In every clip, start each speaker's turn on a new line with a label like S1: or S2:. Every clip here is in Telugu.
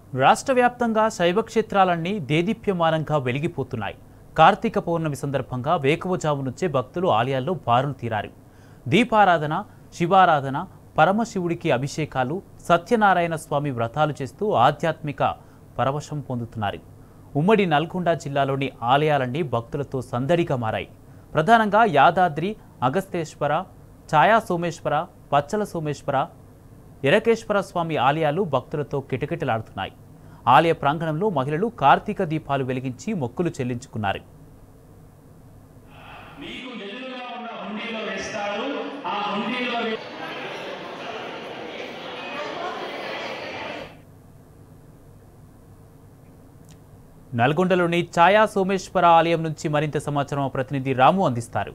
S1: రాష్ట్ర వ్యాప్తంగా శైవ క్షేత్రాలన్నీ దేదీప్యమానంగా వెలిగిపోతున్నాయి కార్తీక పౌర్ణమి సందర్భంగా వేకువజాము నుంచే భక్తులు ఆలయాల్లో బారులు తీరారు దీపారాధన శివారాధన పరమశివుడికి అభిషేకాలు సత్యనారాయణ స్వామి వ్రతాలు చేస్తూ ఆధ్యాత్మిక పరవశం పొందుతున్నారు ఉమ్మడి నల్గొండ జిల్లాలోని ఆలయాలన్నీ భక్తులతో సందడిగా మారాయి ప్రధానంగా యాదాద్రి అగస్తేశ్వర ఛాయా సోమేశ్వర పచ్చల సోమేశ్వర ఎరకేశ్వర స్వామి ఆలయాలు భక్తులతో కిటకిటలాడుతున్నాయి ఆలయ ప్రాంగణంలో మహిళలు కార్తీక దీపాలు వెలిగించి మొక్కులు చెల్లించుకున్నారు
S2: మీకు ఎదురుగా ఉన్న హుండీలో వేస్తారు ఆ హుండీలో వే-
S1: నల్గొండలోని ఛాయా సోమేశ్వర ఆలయం నుంచి మరింత సమాచారం మా ప్రతినిధి రాము అందిస్తారు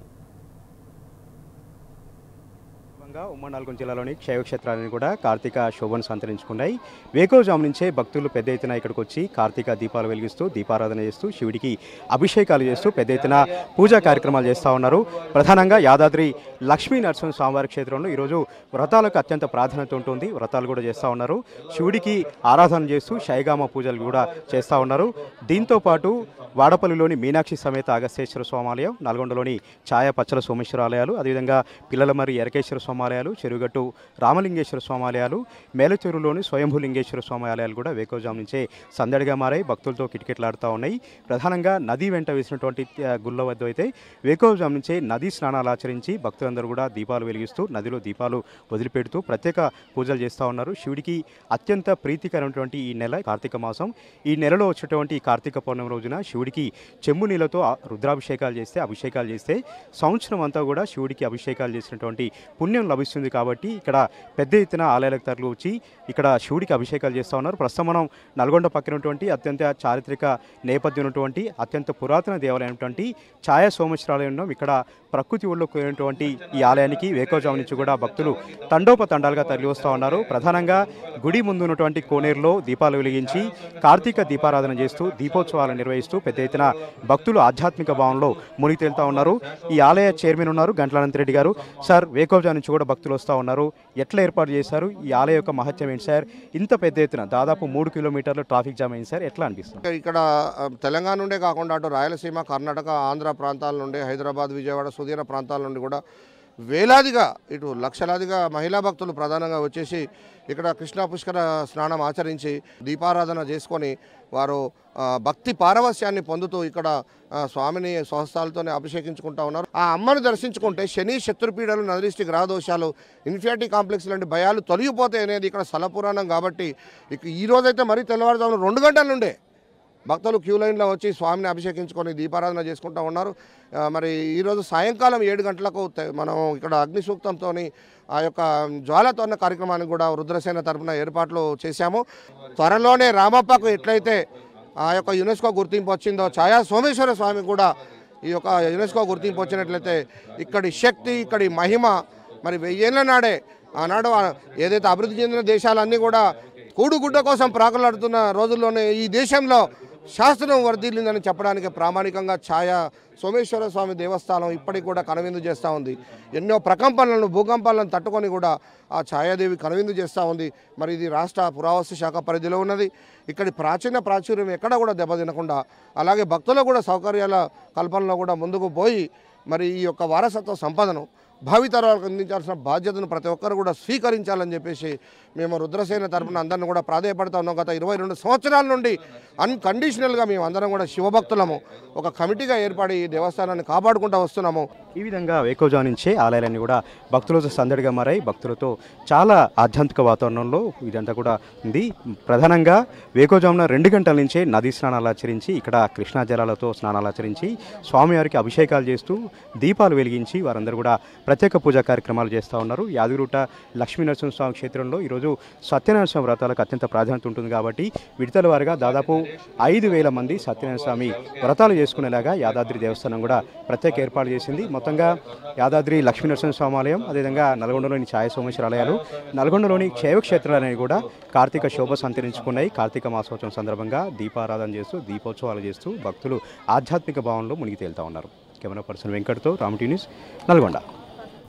S3: సందర్భంగా ఉమ్మడి నల్గొండ జిల్లాలోని క్షేత్రాలను కూడా కార్తీక శోభను సంతరించుకున్నాయి వేకోజాము నుంచే భక్తులు పెద్ద ఎత్తున ఇక్కడికి వచ్చి కార్తీక దీపాలు వెలిగిస్తూ దీపారాధన చేస్తూ శివుడికి అభిషేకాలు చేస్తూ పెద్ద ఎత్తున పూజా కార్యక్రమాలు చేస్తూ ఉన్నారు ప్రధానంగా యాదాద్రి లక్ష్మీ నరసింహ స్వామివారి క్షేత్రంలో ఈరోజు వ్రతాలకు అత్యంత ప్రాధాన్యత ఉంటుంది వ్రతాలు కూడా చేస్తూ ఉన్నారు శివుడికి ఆరాధన చేస్తూ శైగామ పూజలు కూడా చేస్తూ ఉన్నారు దీంతో పాటు వాడపల్లిలోని మీనాక్షి సమేత అగస్తేశ్వర స్వామాలయం నల్గొండలోని ఛాయ పచ్చల సోమేశ్వర ఆలయాలు అదేవిధంగా పిల్లలమర్రి ఎరకేశ్వర స్వామాలయాలు చెరుగట్టు రామలింగేశ్వర స్వామాలయాలు మేలచెరువులోని స్వయంభూలింగేశ్వర స్వామి ఆలయాలు కూడా వేకోజాం నుంచే సందడిగా మారాయి భక్తులతో కిటకిటలాడుతూ ఉన్నాయి ప్రధానంగా నది వెంట వేసినటువంటి ఆ, గుళ్ళ వద్ద అయితే వేకోజాం నుంచే నదీ స్నానాలు ఆచరించి భక్తులందరూ కూడా దీపాలు వెలిగిస్తూ నదిలో దీపాలు వదిలిపెడుతూ ప్రత్యేక పూజలు చేస్తూ ఉన్నారు శివుడికి అత్యంత ప్రీతికరమైనటువంటి ఈ నెల కార్తీక మాసం ఈ నెలలో వచ్చేటువంటి ఈ కార్తీక పౌర్ణమి రోజున శివుడికి చెంబు నీళ్ళతో ఆ రుద్రాభిషేకాలు చేస్తే అభిషేకాలు చేస్తే సంవత్సరం అంతా కూడా శివుడికి అభిషేకాలు చేసినటువంటి పుణ్యం లభిస్తుంది కాబట్టి ఇక్కడ పెద్ద ఎత్తున ఆలయాలకు తరలి వచ్చి ఇక్కడ శివుడికి అభిషేకాలు చేస్తూ ఉన్నారు ప్రస్తుతం మనం నల్గొండ పక్కన ఉన్నటువంటి అత్యంత చారిత్రక నేపథ్యం ఉన్నటువంటి అత్యంత పురాతన దేవాలయమైనటువంటి ఛాయా సోమేశ్వరాలయం ఉన్నాం ఇక్కడ ప్రకృతి ఒళ్ళో కూడినటువంటి ఈ ఆలయానికి వేకోజాము నుంచి కూడా భక్తులు తండోపతండాలుగా తరలి వస్తూ ఉన్నారు ప్రధానంగా గుడి ముందు ఉన్నటువంటి కోనేరులో దీపాలు వెలిగించి కార్తీక దీపారాధన చేస్తూ దీపోత్సవాలు నిర్వహిస్తూ పెద్ద ఎత్తున భక్తులు ఆధ్యాత్మిక భావంలో మునిగి తేలుతా ఉన్నారు ఈ ఆలయ చైర్మన్ ఉన్నారు గంటలానంత రెడ్డి గారు సార్ వేకోజా నుంచి కూడా భక్తులు వస్తూ ఉన్నారు ఎట్లా ఏర్పాటు చేశారు ఈ ఆలయ యొక్క మహత్యం ఏంటి సార్ ఇంత పెద్ద ఎత్తున దాదాపు మూడు కిలోమీటర్లు ట్రాఫిక్ జామ్ అయింది సార్ ఎట్లా అనిపిస్తుంది
S4: ఇక్కడ ఆ, తెలంగాణ నుండే కాకుండా అటు రాయలసీమ కర్ణాటక ఆంధ్ర ప్రాంతాల నుండి హైదరాబాద్ విజయవాడ సుదీర ప్రాంతాల నుండి కూడా వేలాదిగా ఇటు లక్షలాదిగా మహిళా భక్తులు ప్రధానంగా వచ్చేసి ఇక్కడ కృష్ణా పుష్కర స్నానం ఆచరించి దీపారాధన చేసుకొని వారు ఆ, భక్తి పారవస్యాన్ని పొందుతూ ఇక్కడ ఆ, స్వామిని స్వహస్తాలతోనే అభిషేకించుకుంటా ఉన్నారు ఆ అమ్మను దర్శించుకుంటే శని శత్రుపీడలు నదిరిష్టి గ్రహదోషాలు ఇన్ఫియాటీ కాంప్లెక్స్ లాంటి భయాలు తొలగిపోతాయి అనేది ఇక్కడ స్థల పురాణం కాబట్టి ఇక ఈ రోజైతే మరీ తెల్లవారుజామున రెండు గంటల నుండే భక్తులు క్యూ లైన్లో వచ్చి స్వామిని అభిషేకించుకొని దీపారాధన చేసుకుంటూ ఉన్నారు ఆ, మరి ఈరోజు సాయంకాలం ఏడు గంటలకు తె- మనం ఇక్కడ అగ్ని సూక్తంతో ఆ యొక్క జ్వాలతోన్న కార్యక్రమాన్ని కూడా రుద్రసేన తరపున ఏర్పాట్లు చేశాము త్వరలోనే రామప్పకు ఎట్లయితే ఆ యొక్క యునెస్కో గుర్తింపు వచ్చిందో ఛాయా సోమేశ్వర స్వామి కూడా ఈ యొక్క యునెస్కో గుర్తింపు వచ్చినట్లయితే ఇక్కడి శక్తి ఇక్కడి మహిమ మరి వెయ్యేళ్ల నాడే ఆనాడు ఆ ఏదైతే అభివృద్ధి చెందిన దేశాలన్నీ కూడా కూడుగుడ్డ కోసం ప్రాకులాడుతున్న రోజుల్లోనే ఈ దేశంలో శాస్త్రం వర్ధిల్లిందని చెప్పడానికి ప్రామాణికంగా ఛాయా సోమేశ్వర స్వామి దేవస్థానం ఇప్పటికి కూడా కనువిందు చేస్తూ ఉంది ఎన్నో ప్రకంపనలను భూకంపాలను తట్టుకొని కూడా ఆ ఛాయాదేవి కనువిందు చేస్తూ ఉంది మరి ఇది రాష్ట్ర పురావస్తు శాఖ పరిధిలో ఉన్నది ఇక్కడి ప్రాచీన ప్రాచుర్యం ఎక్కడ కూడా దెబ్బతినకుండా అలాగే భక్తులకు కూడా సౌకర్యాల కల్పనలో కూడా ముందుకు పోయి మరి ఈ యొక్క వారసత్వ సంపదను భావితరాలకు అందించాల్సిన బాధ్యతను ప్రతి ఒక్కరు కూడా స్వీకరించాలని చెప్పేసి మేము రుద్రసేన తరపున అందరిని కూడా ప్రాధాయపడతా ఉన్నాం గత ఇరవై రెండు సంవత్సరాల నుండి అన్కండిషనల్గా మేము అందరం కూడా శివభక్తులము ఒక కమిటీగా ఏర్పడి ఈ దేవస్థానాన్ని కాపాడుకుంటూ వస్తున్నాము
S3: ఈ విధంగా వేకోజా నుంచే ఆలయాలన్నీ కూడా భక్తులతో సందడిగా మారాయి భక్తులతో చాలా ఆధ్యాత్మిక వాతావరణంలో ఇదంతా కూడా ఉంది ప్రధానంగా వేకోజామున రెండు గంటల నుంచే నదీ స్నానాలు ఆచరించి ఇక్కడ కృష్ణా జలాలతో స్నానాలు ఆచరించి స్వామివారికి అభిషేకాలు చేస్తూ దీపాలు వెలిగించి వారందరూ కూడా ప్రత్యేక పూజా కార్యక్రమాలు చేస్తూ ఉన్నారు యాదగిరిగుట్ట లక్ష్మీ నరసింహస్వామి క్షేత్రంలో ఈరోజు సత్యనారాయణ స్వామి వ్రతాలకు అత్యంత ప్రాధాన్యత ఉంటుంది కాబట్టి విడతల వారిగా దాదాపు ఐదు వేల మంది సత్యనారాయణ స్వామి వ్రతాలు చేసుకునేలాగా యాదాద్రి దేవస్థానం కూడా ప్రత్యేక ఏర్పాటు చేసింది మొత్తంగా యాదాద్రి లక్ష్మీ నరసింహస్వామి ఆలయం అదేవిధంగా నల్గొండలోని ఛాయ సోమేశ్వర ఆలయాలు నల్గొండలోని క్షైవ క్షేత్రాలనేవి కూడా కార్తీక శోభ సంతరించుకున్నాయి కార్తీక మాసోత్సవం సందర్భంగా దీపారాధన చేస్తూ దీపోత్సవాలు చేస్తూ భక్తులు ఆధ్యాత్మిక భావంలో మునిగి తేలుతా ఉన్నారు కెమెరా పర్సన్ వెంకట్తో రామ్ న్యూస్ నల్గొండ